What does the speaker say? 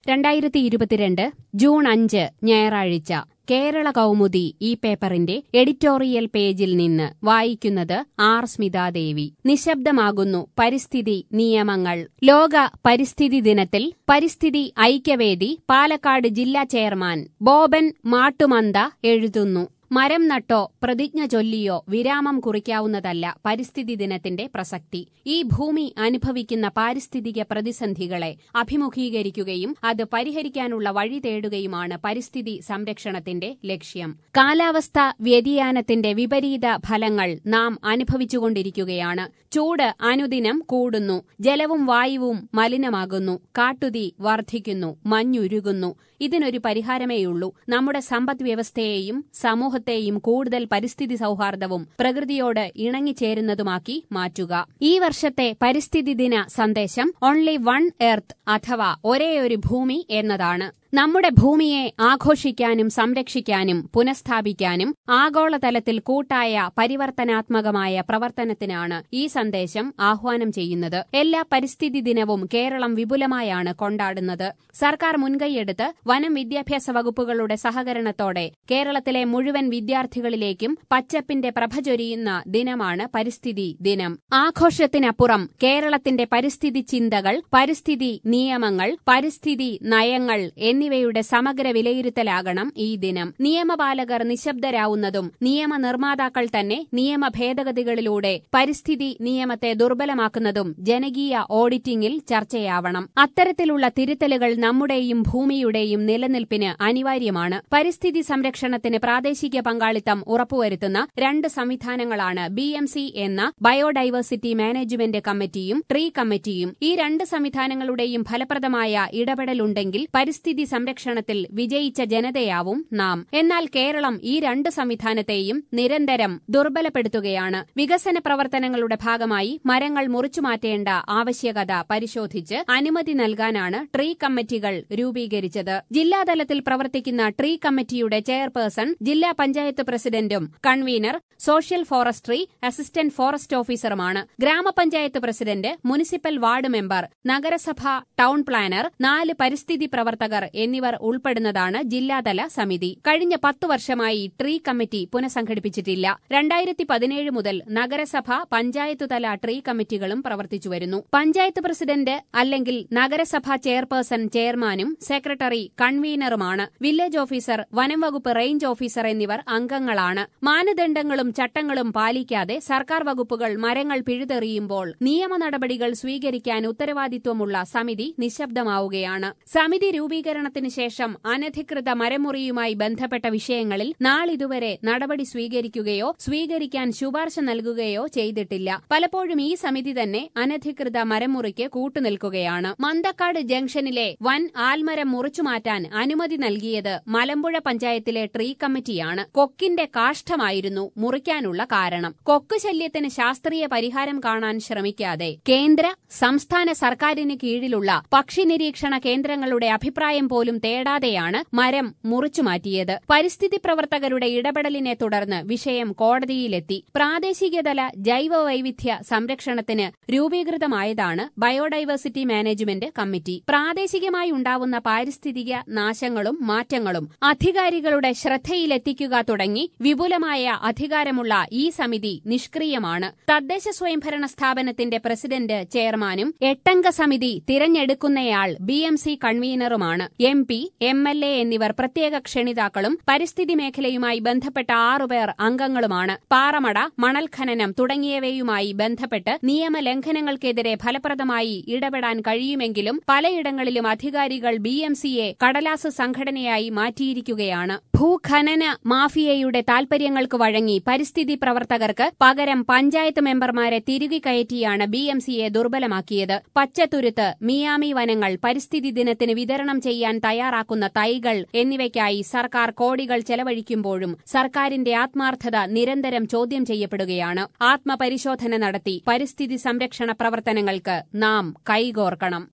രണ്ടായിരത്തി ഇരുപത്തിരണ്ട് ജൂൺ അഞ്ച് ഞായറാഴ്ച കേരള കൗമുദി ഈ പേപ്പറിന്റെ എഡിറ്റോറിയൽ പേജിൽ നിന്ന് വായിക്കുന്നത് ആർ സ്മിതാദേവി നിശബ്ദമാകുന്നു പരിസ്ഥിതി നിയമങ്ങൾ ലോക പരിസ്ഥിതി ദിനത്തിൽ പരിസ്ഥിതി ഐക്യവേദി പാലക്കാട് ജില്ലാ ചെയർമാൻ ബോബൻ മാട്ടുമന്ത എഴുതുന്നു മരം നട്ടോ പ്രതിജ്ഞ ചൊല്ലിയോ വിരാമം കുറിക്കാവുന്നതല്ല പരിസ്ഥിതി ദിനത്തിന്റെ പ്രസക്തി ഈ ഭൂമി അനുഭവിക്കുന്ന പാരിസ്ഥിതിക പ്രതിസന്ധികളെ അഭിമുഖീകരിക്കുകയും അത് പരിഹരിക്കാനുള്ള വഴി തേടുകയുമാണ് പരിസ്ഥിതി സംരക്ഷണത്തിന്റെ ലക്ഷ്യം കാലാവസ്ഥാ വ്യതിയാനത്തിന്റെ വിപരീത ഫലങ്ങൾ നാം അനുഭവിച്ചുകൊണ്ടിരിക്കുകയാണ് ചൂട് അനുദിനം കൂടുന്നു ജലവും വായുവും മലിനമാകുന്നു കാട്ടുതീ വർദ്ധിക്കുന്നു മഞ്ഞുരുകുന്നു ഇതിനൊരു പരിഹാരമേയുള്ളൂ നമ്മുടെ സമ്പദ് വ്യവസ്ഥയെയും സമൂഹത്തെയും കൂടുതൽ പരിസ്ഥിതി സൗഹാർദ്ദവും പ്രകൃതിയോട് ഇണങ്ങിച്ചേരുന്നതുമാക്കി മാറ്റുക ഈ വർഷത്തെ പരിസ്ഥിതി ദിന സന്ദേശം ഓൺലി വൺ എർത്ത് അഥവാ ഒരേയൊരു ഭൂമി എന്നതാണ് നമ്മുടെ ഭൂമിയെ ആഘോഷിക്കാനും സംരക്ഷിക്കാനും പുനഃസ്ഥാപിക്കാനും ആഗോളതലത്തിൽ കൂട്ടായ പരിവർത്തനാത്മകമായ പ്രവർത്തനത്തിനാണ് ഈ സന്ദേശം ആഹ്വാനം ചെയ്യുന്നത് എല്ലാ പരിസ്ഥിതി ദിനവും കേരളം വിപുലമായാണ് കൊണ്ടാടുന്നത് സർക്കാർ മുൻകൈയെടുത്ത് വനം വിദ്യാഭ്യാസ വകുപ്പുകളുടെ സഹകരണത്തോടെ കേരളത്തിലെ മുഴുവൻ വിദ്യാർത്ഥികളിലേക്കും പച്ചപ്പിന്റെ പ്രഭ ചൊരിയുന്ന ദിനമാണ് പരിസ്ഥിതി ദിനം ആഘോഷത്തിനപ്പുറം കേരളത്തിന്റെ പരിസ്ഥിതി ചിന്തകൾ പരിസ്ഥിതി നിയമങ്ങൾ പരിസ്ഥിതി നയങ്ങൾ എന്നിവയുടെ സമഗ്ര വിലയിരുത്തലാകണം ഈ ദിനം നിയമപാലകർ നിശബ്ദരാവുന്നതും നിയമനിർമ്മാതാക്കൾ തന്നെ നിയമ ഭേദഗതികളിലൂടെ പരിസ്ഥിതി നിയമത്തെ ദുർബലമാക്കുന്നതും ജനകീയ ഓഡിറ്റിംഗിൽ ചർച്ചയാവണം അത്തരത്തിലുള്ള തിരുത്തലുകൾ നമ്മുടെയും ഭൂമിയുടെയും നിലനിൽപ്പിന് അനിവാര്യമാണ് പരിസ്ഥിതി സംരക്ഷണത്തിന് പ്രാദേശിക പങ്കാളിത്തം ഉറപ്പുവരുത്തുന്ന രണ്ട് സംവിധാനങ്ങളാണ് ബി എം സി എന്ന ബയോഡൈവേഴ്സിറ്റി മാനേജ്മെന്റ് കമ്മിറ്റിയും ട്രീ കമ്മിറ്റിയും ഈ രണ്ട് സംവിധാനങ്ങളുടെയും ഫലപ്രദമായ ഇടപെടലുണ്ടെങ്കിൽ പരിസ്ഥിതി സംരക്ഷണത്തിൽ വിജയിച്ച ജനതയാവും നാം എന്നാൽ കേരളം ഈ രണ്ട് സംവിധാനത്തെയും നിരന്തരം ദുർബലപ്പെടുത്തുകയാണ് വികസന പ്രവർത്തനങ്ങളുടെ ഭാഗമായി മരങ്ങൾ മുറിച്ചുമാറ്റേണ്ട ആവശ്യകത പരിശോധിച്ച് അനുമതി നൽകാനാണ് ട്രീ കമ്മിറ്റികൾ രൂപീകരിച്ചത് ജില്ലാതലത്തിൽ പ്രവർത്തിക്കുന്ന ട്രീ കമ്മിറ്റിയുടെ ചെയർപേഴ്സൺ ജില്ലാ പഞ്ചായത്ത് പ്രസിഡന്റും convener social forestry assistant forest ഓഫീസറുമാണ് gramapanchayat president municipal ward member നഗരസഭ ടൌൺ പ്ലാനർ നാല് പരിസ്ഥിതി പ്രവർത്തകർ എന്നിവർ ഉൾപ്പെടുന്നതാണ് ജില്ലാതല സമിതി കഴിഞ്ഞ പത്തു വർഷമായി ട്രീ കമ്മിറ്റി പുനഃസംഘടിപ്പിച്ചിട്ടില്ല രണ്ടായിരത്തി പതിനേഴ് മുതൽ നഗരസഭ പഞ്ചായത്ത് തല ട്രീ കമ്മിറ്റികളും പ്രവർത്തിച്ചുവരുന്നു പഞ്ചായത്ത് പ്രസിഡന്റ് അല്ലെങ്കിൽ നഗരസഭ ചെയർപേഴ്സൺ ചെയർമാനും സെക്രട്ടറി കൺവീനറുമാണ് വില്ലേജ് ഓഫീസർ വനം വകുപ്പ് റേഞ്ച് ഓഫീസർ എന്നിവർ അംഗങ്ങളാണ് മാനദണ്ഡങ്ങളും ചട്ടങ്ങളും പാലിക്കാതെ സർക്കാർ വകുപ്പുകൾ മരങ്ങൾ പിഴുതെറിയുമ്പോൾ നിയമ നടപടികൾ സ്വീകരിക്കാൻ ഉത്തരവാദിത്വമുള്ള സമിതി നിശബ്ദമാവുകയാണ് സമിതി രൂപീകരണത്തിന് ശേഷം അനധികൃത മരമുറിയുമായി ബന്ധപ്പെട്ട വിഷയങ്ങളിൽ നാളിതുവരെ നടപടി സ്വീകരിക്കുകയോ സ്വീകരിക്കാൻ ശുപാർശ നൽകുകയോ ചെയ്തിട്ടില്ല പലപ്പോഴും ഈ സമിതി തന്നെ അനധികൃത മരമുറിക്ക് കൂട്ടുനിൽക്കുകയാണ് മന്തക്കാട് ജംഗ്ഷനിലെ വൻ ആൽമരം മുറിച്ചുമാറ്റാൻ അനുമതി നൽകിയത് മലമ്പുഴ പഞ്ചായത്തിലെ ട്രീ കമ്മിറ്റിയാണ് കൊക്കിന്റെ കാഷ്ഠമായിരുന്നു മുറിക്കാനുള്ള കാരണം കൊക്ക് ശല്യത്തിന് ശാസ്ത്രീയ പരിഹാരം കാണാൻ ശ്രമിക്കാതെ കേന്ദ്ര സംസ്ഥാന സർക്കാരിന് കീഴിലുള്ള പക്ഷി നിരീക്ഷണ കേന്ദ്രങ്ങളുടെ അഭിപ്രായം പോലും തേടാതെയാണ് മരം മുറിച്ചുമാറ്റിയത് പരിസ്ഥിതി പ്രവർത്തകരുടെ ഇടപെടലിനെ തുടർന്ന് വിഷയം കോടതിയിലെത്തി പ്രാദേശികതല ജൈവ വൈവിധ്യ സംരക്ഷണത്തിന് രൂപീകൃതമായതാണ് ബയോഡൈവേഴ്സിറ്റി മാനേജ്മെന്റ് കമ്മിറ്റി പ്രാദേശികമായി ഉണ്ടാവുന്ന പാരിസ്ഥിതിക നാശങ്ങളും മാറ്റങ്ങളും അധികാരികളുടെ ശ്രദ്ധയിലെത്തിക്കുക തുടങ്ങി വിപുലമായ അധികാരമുള്ള ഈ സമിതി നിഷ്ക്രിയമാണ് തദ്ദേശ സ്വയംഭരണ സ്ഥാപനത്തിന്റെ പ്രസിഡന്റ് ചെയർമാനും എട്ടംഗ സമിതി തിരഞ്ഞെടുക്കുന്നയാൾ ബി എം സി കൺവീനറുമാണ് M P M L A എന്നിവർ പ്രത്യേക ക്ഷണിതാക്കളും പരിസ്ഥിതി മേഖലയുമായി ബന്ധപ്പെട്ട ആറുപേർ അംഗങ്ങളുമാണ് പാറമട മണൽ ഖനനം തുടങ്ങിയവയുമായി ബന്ധപ്പെട്ട് നിയമലംഘനങ്ങൾക്കെതിരെ ഫലപ്രദമായി ഇടപെടാൻ കഴിയുമെങ്കിലും പലയിടങ്ങളിലും അധികാരികൾ ബി എം സിയെ കടലാസ് സംഘടനയായി മാറ്റിയിരിക്കുകയാണ് ഭൂഖനന മാഫിയയുടെ താൽപര്യങ്ങൾക്ക് വഴങ്ങി പരിസ്ഥിതി പ്രവർത്തകർക്ക് പകരം പഞ്ചായത്ത് മെമ്പർമാരെ തിരികെ കയറ്റിയാണ് ബി എം സിയെ ദുർബലമാക്കിയത് പച്ചത്തുരുത്ത് മിയാമി വനങ്ങൾ പരിസ്ഥിതി ദിനത്തിന് വിതരണം ചെയ്യാൻ തയ്യാറാക്കുന്ന തൈകൾ എന്നിവയ്ക്കായി സർക്കാർ കോടികൾ ചെലവഴിക്കുമ്പോഴും സർക്കാരിന്റെ ആത്മാർത്ഥത നിരന്തരം ചോദ്യം ചെയ്യപ്പെടുകയാണ് ആത്മപരിശോധന നടത്തി പരിസ്ഥിതി സംരക്ഷണ പ്രവർത്തനങ്ങൾക്ക് നാം കൈകോർക്കണം